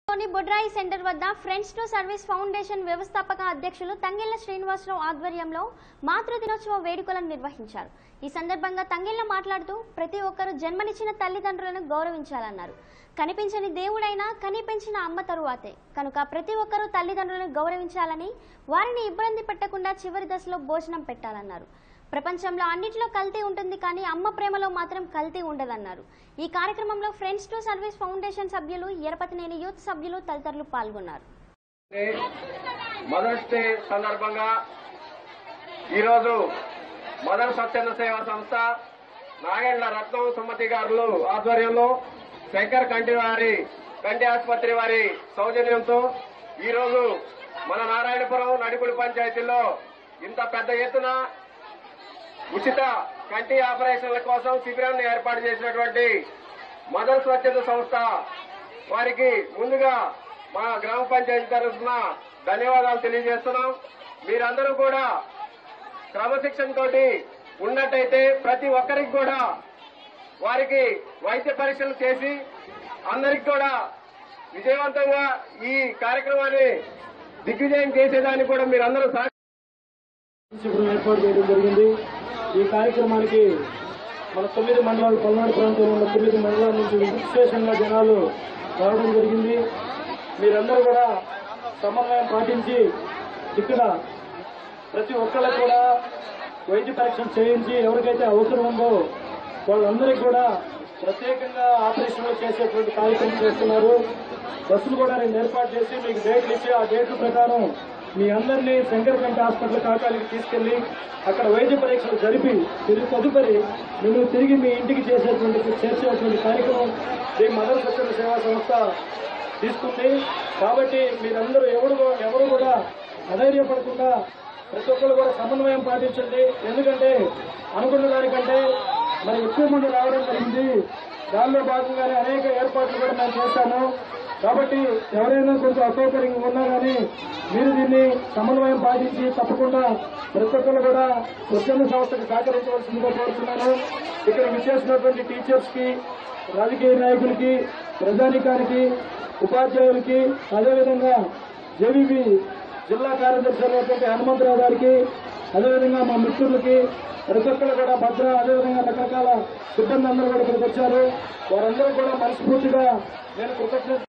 లోని బొడ్రాయి సెంటర్ వద్ద ఫ్రెండ్స్ టు సర్వీస్ ఫౌండేషన్ వ్యవస్థాపక అధ్యక్షులు తంగెళ్ల శ్రీనివాసరావు ఆధ్వర్యంలో మాతృ దినోత్సవ వేడుకలను నిర్వహించారు ఈ సందర్భంగా తంగెళ్ల మాట్లాడుతూ ప్రతి ఒక్కరూ జన్మనిచ్చిన తల్లిదండ్రులను గౌరవించాలన్నారు కనిపించని దేవుడైనా కనిపించిన అమ్మ తరువాతే కనుక ప్రతి ఒక్కరూ తల్లిదండ్రులను గౌరవించాలని వారిని ఇబ్బంది పెట్టకుండా చివరి దశలో భోజనం పెట్టాలన్నారు ప్రపంచంలో అన్నిటిలో కల్తీ ఉంటుంది కానీ అమ్మ ప్రేమలో మాత్రం కల్తీ ఉండదన్నారు ఈ కార్యక్రమంలో ఫ్రెండ్స్ టు సర్వీస్ ఫౌండేషన్ సభ్యులు ఎరపతినేని యూత్ సభ్యులు తదితరులు పాల్గొన్నారు మదర్స్ డే సందర్భంగా ఈరోజు మదర్ స్వచ్ఛంద సేవా సంస్థ నాగేళ్ల రత్నం సుమతి గారులు ఆధ్వర్యంలో శంకర్ కంటి వారి కంటి ఆసుపత్రి వారి సౌజన్యంతో ఈరోజు మన నారాయణపురం నడిపుడి పంచాయతీలో ఇంత పెద్ద ఎత్తున ఉచిత కంటి ఆపరేషన్ల కోసం శిబిరాన్ని ఏర్పాటు చేసినటువంటి మదర్ స్వచ్ఛత సంస్థ వారికి ముందుగా మా గ్రామ పంచాయతీ తరఫున ధన్యవాదాలు తెలియజేస్తున్నాం మీరందరూ కూడా క్రమశిక్షణ తోటి ఉన్నట్టయితే ప్రతి ఒక్కరికి కూడా వారికి వైద్య పరీక్షలు చేసి అందరికి కూడా విజయవంతంగా ఈ కార్యక్రమాన్ని దిగ్విజయం చేసేదానికి కూడా మీరందరూ సహ శిబిరం ఏర్పాటు చేయడం జరిగింది ఈ కార్యక్రమానికి మన తొమ్మిది మండలాలు పల్నాడు ప్రాంతంలో ఉన్న తొమ్మిది మండలాల నుంచి విశేషంగా జనాలు రావడం జరిగింది మీరందరూ కూడా సమన్వయం పాటించి ఇక్కడ ప్రతి ఒక్కరికి కూడా వైద్య పరీక్షలు చేయించి ఎవరికైతే అవసరం ఉందో వాళ్ళందరికీ కూడా ప్రత్యేకంగా ఆపరేషన్లు చేసేటువంటి కార్యక్రమం చేస్తున్నారు బస్సులు కూడా నేను ఏర్పాటు చేసి మీకు డేట్లు ఇచ్చి ఆ డేట్ల ప్రకారం మీ అందరినీ శంకరకంట హాస్పిటల్ కాకాలికి తీసుకెళ్లి అక్కడ వైద్య పరీక్షలు జరిపి తిరిగి తదుపరి మీరు తిరిగి మీ ఇంటికి చేసేటువంటి చేసేటువంటి కార్యక్రమం ఈ మదర్ స్వచ్ఛంద సేవా సంస్థ తీసుకుంది కాబట్టి మీరందరూ ఎవరు ఎవరు కూడా అధైర్యపడకుండా ప్రతి ఒక్కరు కూడా సమన్వయం పాటించండి ఎందుకంటే అనుకున్న దానికంటే మరి ఎక్కువ మంది రావడం జరిగింది దానిలో భాగంగానే అనేక ఏర్పాట్లు కూడా మేము చేశాము కాబట్టి ఎవరైనా కొంచెం అసౌకర్యంగా ఉన్నా కానీ మీరు దీన్ని సమన్వయం పాటించి తప్పకుండా ప్రతి ఒక్కరు కూడా స్వచ్ఛంద సంస్థకు సహకరించవలసిందిగా కోరుతున్నాను ఇక్కడ విచ్చేసినటువంటి టీచర్స్ కి రాజకీయ నాయకులకి ప్రజానికానికి ఉపాధ్యాయులకి అదేవిధంగా జేవీబీ జిల్లా కార్యదర్శి అయినటువంటి హనుమంతరావు గారికి అదేవిధంగా మా మిత్రులకి ప్రతి ఒక్కరు కూడా భద్ర అదేవిధంగా రకరకాల సిబ్బంది అందరూ కూడా ఇక్కడికి వచ్చారు వారందరూ కూడా మనస్ఫూర్తిగా నేను కృతజ్ఞత